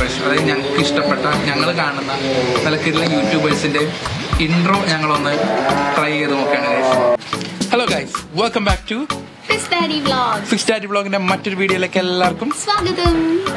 അതായത് ഞങ്ങൾക്ക് ഇഷ്ടപ്പെട്ട ഞങ്ങൾ കാണുന്ന നിലക്കിലുള്ള യൂട്യൂബേഴ്സിന്റെ ഇൻട്രോ ഞങ്ങളൊന്ന് ട്രൈ ചെയ്ത് നോക്കുകയാണ് guys hello guys welcome back to Fiz Daddy vlog six ഡാറ്റി ബ്ലോഗിന്റെ മറ്റൊരു വീഡിയോയിലേക്ക് എല്ലാവർക്കും സ്വാഗതം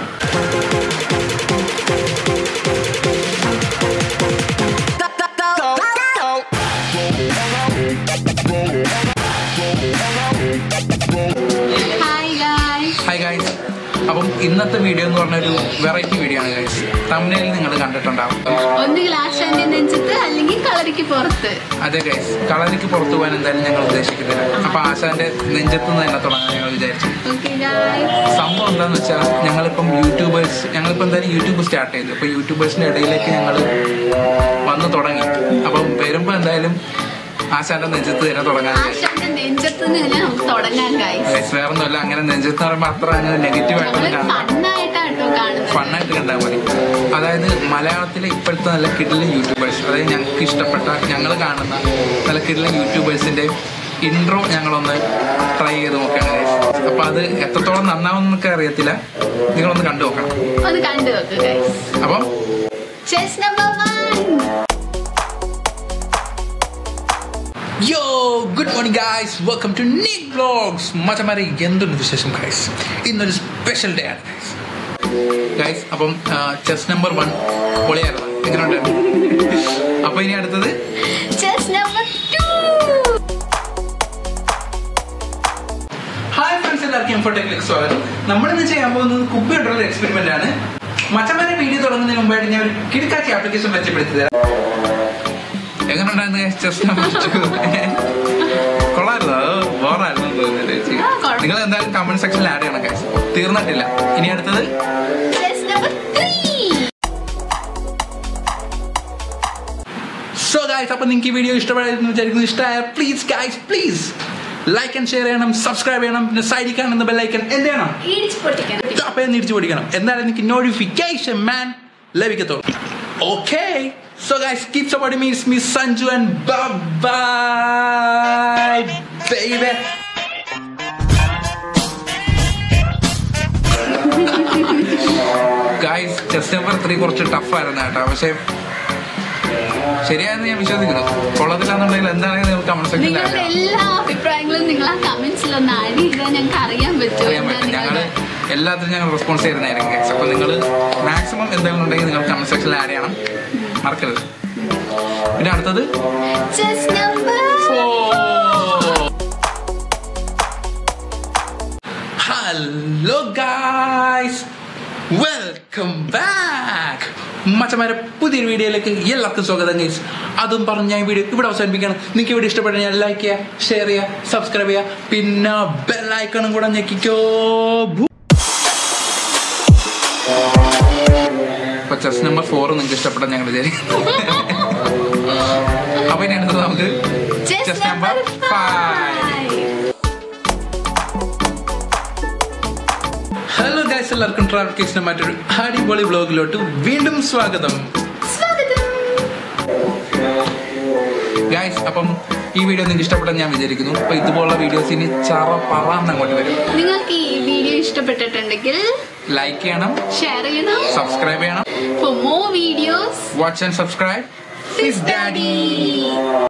ഹായ് ഗായ്സ് ഹായ് ഗൈസ് അപ്പം ഇന്നത്തെ വീഡിയോ എന്ന് പറഞ്ഞ ഒരു വെറൈറ്റി വീഡിയോ ആണ് ഗൈസ് തമിഴിൽ നിങ്ങൾ കണ്ടിട്ടുണ്ടാവും ഒന്നുകിൽ ആശാന്റെ നെഞ്ചത്ത് അല്ലെങ്കിൽ കളരിക്ക് പുറത്ത് അതെ ഗൈസ് കളരിക്ക് പുറത്തു പോകാൻ എന്തായാലും ഞങ്ങൾ ഉദ്ദേശിക്കുന്നില്ല അപ്പൊ ആശാന്റെ നെഞ്ചത്ത് നിന്ന് തന്നെ തുടങ്ങാൻ ഞങ്ങൾ വിചാരിച്ചു ഓക്കെ ഗായ്സ് സംഭവം എന്താന്ന് വെച്ചാൽ ഞങ്ങളിപ്പം യൂട്യൂബേഴ്സ് ഞങ്ങളിപ്പോൾ എന്തായാലും യൂട്യൂബ് സ്റ്റാർട്ട് ചെയ്തു അപ്പൊ യൂട്യൂബേഴ്സിന്റെ ഇടയിലേക്ക് ഞങ്ങൾ വന്ന് തുടങ്ങി അപ്പം വരുമ്പോ എന്തായാലും ആശാന്റെ നെഞ്ചത്ത് തന്നെ തുടങ്ങാൻ ആശാന്റെ നെഞ്ചത്ത് നിന്ന് തന്നെ നമുക്ക് തുടങ്ങാം ഗായ്സ് ഗൈസ് വേറൊന്നുമല്ല അങ്ങനെ നെഞ്ചത്ത് എന്ന് പറയുമ്പോൾ അത്ര അങ്ങനെ നെഗറ്റീവ് നമ്മള് ആയിട്ടൊന്നും കാണാൻ ഫണ്ണായിട്ടാട്ടോ കാണുന്നത് ഫണ്ണായിട്ട് കണ്ടാൽ മതി അതായത് മലയാളത്തിലെ ഇപ്പോഴത്തെ നല്ല കിടിലൻ യൂട്യൂബേഴ്സ് അതായത് ഞങ്ങൾക്ക് ഇഷ്ടപ്പെട്ട ഞങ്ങൾ കാണുന്ന നല്ല കിടിലൻ യൂട്യൂബേഴ്സിന്റെ ഇൻട്രോ ഞങ്ങളൊന്ന് ട്രൈ ചെയ്ത് നോക്കുകയാണ് guys. അപ്പൊ അത് എത്രത്തോളം നന്നാവുന്നൊക്കെ അറിയത്തില്ല നിങ്ങളൊന്ന് കണ്ടു നോക്കണം ഒന്ന് കണ്ടു നോക്ക് ഗായ്സ് അപ്പം chess number one yo good morning guys welcome to Nick vlogs മച്ചമാരെ എന്തുണ്ട് വിശേഷം ഗൈസ് ഇന്നൊരു സ്പെഷ്യൽ ഡേ ആണ് ഗൈസ് ഗൈസ് അപ്പം ചെസ് നമ്പർ വൺ പൊളിയായിരുന്നു എങ്ങനെയുണ്ട് അപ്പൊ ഇനി അടുത്തത് chess number two hi friends എല്ലാവർക്കും എംഫോട്ടേക്കിലേക്ക് സ്വാഗതം നമ്മളിന്ന് ചെയ്യാൻ പോകുന്നത് കുപ്പി കൊണ്ടുള്ള എക്സ്പെരിമെന്റ് ആണ് മച്ചമാരെ വീഡിയോ തുടങ്ങുന്നതിന് മുമ്പായിട്ട് ഞാൻ ഒരു കിടക്കാച്ചി ആപ്ലിക്കേഷൻ പരിചയപ്പെടുത്തി തരാം എങ്ങനെയുണ്ടായിരുന്നു ചെസ് നമ്പർ ടു കൊള്ളായിരുന്നു ബോറായിരുന്നു തോന്നുന്നില്ല ചേച്ചി ആ, കുഴപ്പം. നിങ്ങൾ എന്തായാലും കമന്റ് സെക്ഷനിൽ ആഡ് ചെയ്യണം guys. തീർന്നിട്ടില്ല ഇനി അടുത്തത് chess number three so guys അപ്പൊ നിങ്ങൾക്ക് ഈ വീഡിയോ ഇഷ്ടപ്പെടായിരുന്നു വിചാരിക്കുന്നു ഇഷ്ടമായ please guys please like and share ചെയ്യണം സബ്സ്ക്രൈബ് ചെയ്യണം പിന്നെ സൈഡിൽ കാണുന്ന ബെല്ലൈക്കൻ എന്ത് ചെയ്യണം ഇടിച്ച് പൊട്ടിക്കണം ടപ്പേന്ന് ഇടിച്ചു പിടിക്കണം എന്നാലും എനിക്ക് നോട്ടിഫിക്കേഷൻ മാൻ ലഭിക്കത്തുള്ളൂ okay so guys keep supporting me me Sanju and bye baby guys chess number three കുറച്ച് ടഫായിരുന്നു കേട്ടോ പക്ഷെ ശരിയായെന്ന് ഞാൻ വിശ്വസിക്കുന്നു കൊള്ളത്തില്ലാന്നുണ്ടെങ്കിൽ എന്താണെങ്കിലും നിങ്ങൾ കമന്റ് സെക്ഷനിൽ നിങ്ങളുടെ എല്ലാ അഭിപ്രായങ്ങളും നിങ്ങൾ ആ കമന്റ്സിൽ ഒന്ന് ആഡ് ചെയ്താൽ ഞങ്ങൾക്ക് അറിയാൻ പറ്റും അറിയാൻ എന്താ പറ്റും ഞങ്ങള് നിങ്ങളുടെ എല്ലാത്തിനും ഞങ്ങൾ റെസ്പോൺസ് ചെയ്യുന്നതായിരിക്കും ഗൈസ് അപ്പൊ നിങ്ങൾ മാക്സിമം എന്തെങ്കിലും ഉണ്ടെങ്കിൽ നിങ്ങൾ കമന്റ് സെക്ഷനിൽ ആഡ് ചെയ്യണം മറക്കരുത് പിന്നെ അടുത്തത് chess number hello guys welcome back മച്ചമാരെ പുതിയൊരു വീഡിയോയിലേക്ക് എല്ലാവർക്കും സ്വാഗതം ഗൈസ് അതും പറഞ്ഞ് ഞാൻ ഈ വീഡിയോ ഇവിടെ അവസാനിപ്പിക്കണം നിങ്ങൾക്ക് ഇവിടെ ഇഷ്ടപ്പെട്ട ഞാൻ ലൈക്ക് ചെയ്യുക ഷെയർ ചെയ്യുക സബ്സ്ക്രൈബ് ചെയ്യുക പിന്നെ ബെല്ലൈക്കണും കൂടെ ഞെക്കിക്കോ ഭൂ- അപ്പൊ ചെസ് നമ്പർ ഫോർ നിങ്ങൾക്ക് ഇഷ്ടപ്പെട്ട ഞങ്ങൾ വിചാരിക്കുന്നു അപ്പൊ ഇനി അടുത്തത് നമുക്ക് chess chess number number five hello guys എല്ലാവർക്കും ട്രാവൽ കേസിന്റെ മറ്റൊരു അടിപൊളി വ്ലോഗിലോട്ട് വീണ്ടും സ്വാഗതം സ്വാഗതം ഗൈസ് അപ്പം ഈ വീഡിയോ നിങ്ങൾക്ക് ഇഷ്ടപ്പെട്ടെന്ന് ഞാൻ വിചാരിക്കുന്നു അപ്പൊ ഇതുപോലുള്ള വീഡിയോസ് ഇനി ചറ പറന്ന് അങ്ങോട്ട് വരും നിങ്ങൾക്ക് ഈ വീഡിയോ ഇഷ്ടപ്പെട്ടിട്ടുണ്ടെങ്കിൽ ലൈക്ക് ചെയ്യണം ഷെയർ ചെയ്യണം സബ്സ്ക്രൈബ് ചെയ്യണം for more videos watch and subscribe Fiz daddy